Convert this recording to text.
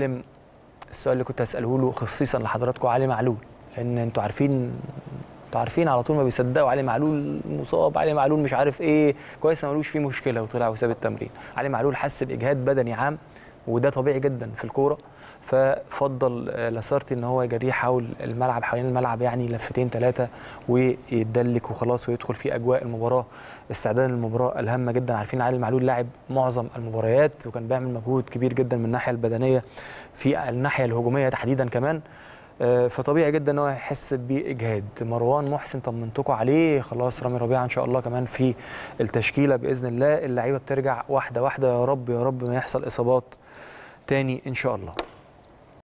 اتكلم السؤال اللي كنت هساله له خصيصا لحضراتكم علي معلول لان انتوا عارفين انتوا عارفين على طول ما بيصدقوا علي معلول مصاب علي معلول مش عارف ايه كويس ما ملوش فيه مشكله وطلع وساب التمرين علي معلول حس باجهاد بدني عام وده طبيعي جدا في الكوره ففضل آه، لاسارتي ان هو يجريه حول الملعب حوالين الملعب يعني لفتين ثلاثه ويدلك وخلاص ويدخل في اجواء المباراه استعدادا للمباراه الهامه جدا عارفين علي معلول لاعب معظم المباريات وكان بيعمل مجهود كبير جدا من الناحيه البدنيه في الناحيه الهجوميه تحديدا كمان آه، فطبيعي جدا ان هو يحس باجهاد مروان محسن طمنتكم عليه خلاص رامي ربيعه ان شاء الله كمان في التشكيله باذن الله اللعيبه بترجع واحده واحده يا رب يا رب ما يحصل اصابات تاني ان شاء الله